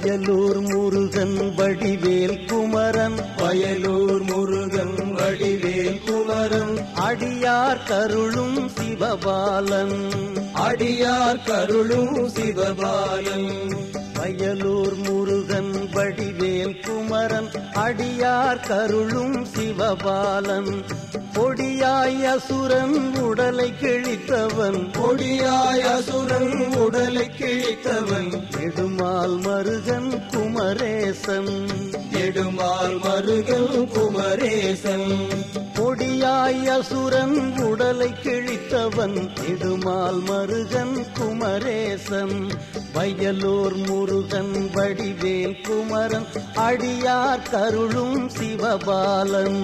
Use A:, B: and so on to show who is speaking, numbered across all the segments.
A: வயலூர் முருகன் வடிவேல் குமரன்
B: வயலூர் முருகன் வடிவேல் குமரன்
A: அடியார் கருளும் சிவபாலன்
B: அடியார் கருளும் சிவபாலன்
A: வயலூர் முருகன் வடிவேல் குமரன் அடியார் கருளும் சிவபாலன் பொடியாய் அசுரன் உடலை கிழித்தவன்
B: கொடியாய் அசுரன் உடலை கிழித்தவன்
A: நெடுமால் மருகன் குமரேசன்
B: நெடுமால் மருகன் குமரேசன்
A: பொடியாய் அசுரன் உடலை கிழித்தவன் நெடுமால் மருகன் குமரேசன் வயலூர் முருகன் வடிவேல் குமரன் அடியார் கருளும் சிவபாலன்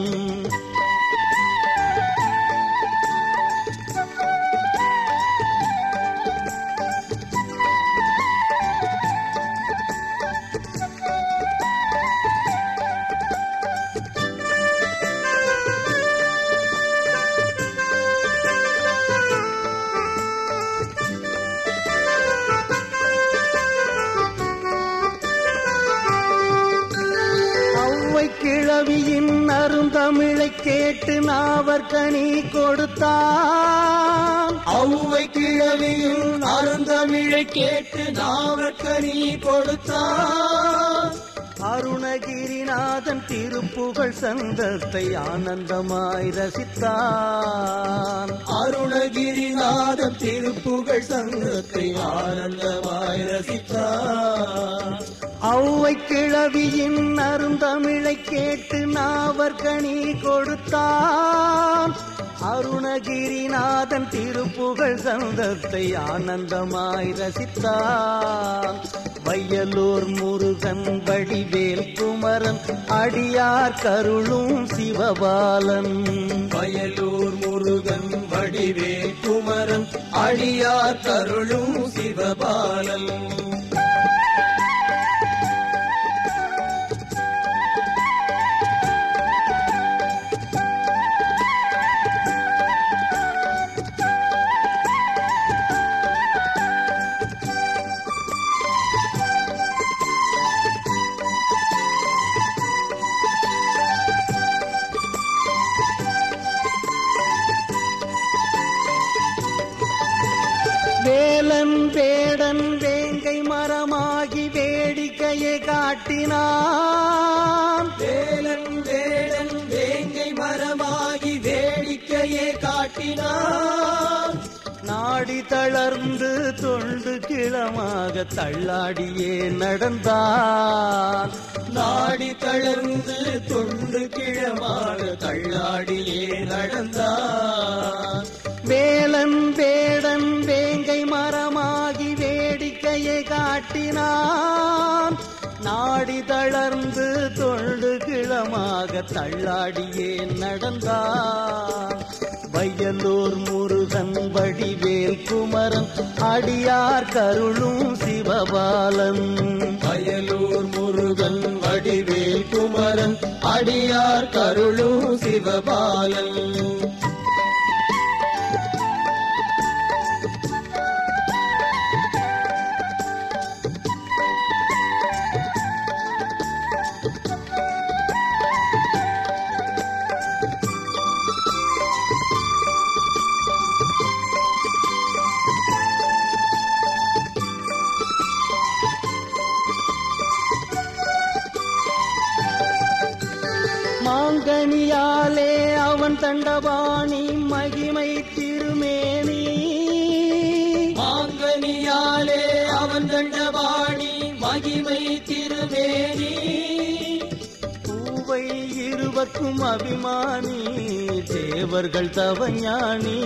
A: ஔவை கிழவியின் அருந்தமிழை கேட்டு நாவற்கனி கொடுத்தான்
B: ஔவை கிழவியும் அருந்தமிழை கேட்டு நாவற்கனி கொடுத்தான்
A: அருணகிரிநாதன் திருப்புகழ் சந்தத்தை ஆனந்தமாய் ரசித்தான்
B: அருணகிரிநாதன் திருப்புகழ் சங்கத்தை ஆனந்தமாய் ரசித்தார்
A: ஔவை கிழவியின் அருந்தமிழை கேட்டு நாவற்கனி கொடுத்தான் அருணகிரிநாதன் திருப்புகழ் சந்தத்தை ஆனந்தமாய் ரசித்தான் வயலூர் முருகன் வடிவேல் குமரன் அடியார் கருளும் சிவபாலன்
B: வயலூர் முருகன் வடிவேல் குமரன் அடியார் கருளும் சிவபாலன்
A: வேலன் வேடன் வேங்கை மரமாகி வேடிக்கையை காட்டினான்
B: வேலன் வேடன் வேங்கை மரமாகி வேடிக்கையே காட்டினான்
A: நாடி தளர்ந்து தொண்டு கிளமாக தள்ளாடியே நடந்தான்
B: நாடி தளர்ந்து தொண்டு கிழமாக தள்ளாடியே நடந்தான்
A: வேலன் வேடன் வேங்கை மரமாகி வேடிக்கையை காட்டினான் நாடி தளர்ந்து தொண்டு கிளமாக தள்ளாடியே நடந்தான் வயலூர் முருகன் வடிவேல் குமரன் அடியார் கருளும் சிவபாலன்
B: வயலூர் முருகன் வடிவேல் குமரன் அடியார் கருளும் சிவபாலன்
A: மாங்கனியாலே அவன் தண்டபாணி மகிமை திருமேனி
B: மாங்கனியாலே அவன் தண்டபாணி மகிமை திருமேனி
A: பூவை இருவர்க்கும் அபிமானி தேவர்கள் தவஞானி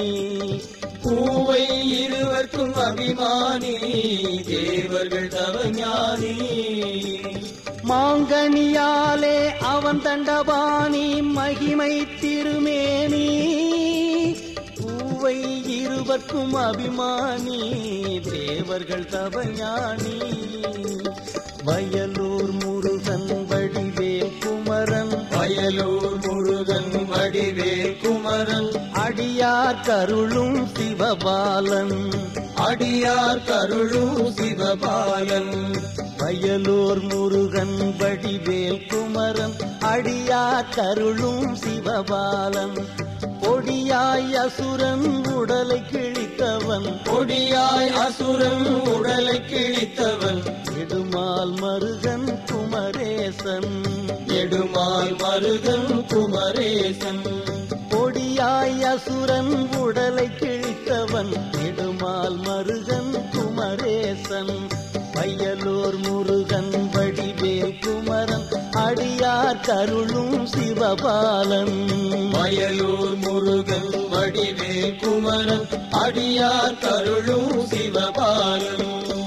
B: பூவை இருவர்க்கும் அபிமானி தேவர்கள் தவஞானி
A: மாங்கனியாலே அவன் தண்டபாணி மகிமை திருமேனி பூவை இருவர்க்கும் அபிமானி தேவர்கள் தவஞானி வயலூர் முருகன் வடிவேல் குமரன்
B: வயலூர் முருகன் வடிவேல் குமரன்
A: அடியார் கருளும் சிவபாலன்
B: அடியார் கருளும் சிவபாலன்
A: வயலூர் முருகன் வடிவேல் குமரன் அடியார் கருளும் சிவபாலன் பொடியாய் அசுரன் உடலை கிழித்தவன்
B: கொடியாய் அசுரன் உடலை கிழித்தவன்
A: நெடுமால் மருகன் குமரேசன்
B: நெடுமால் மருகன் குமரேசன்
A: பொடியாய் அசுரன் உடலை கிழித்தவன் நெடுமால் மருகன் குமரேசன் வயலூர் முருகன் வடிவேல் குமரன் அடியார் கருளும் சிவபாலன்
B: வயலூர் முருகன் வடிவேல் குமரன் அடியார் கருளும் சிவபாலன்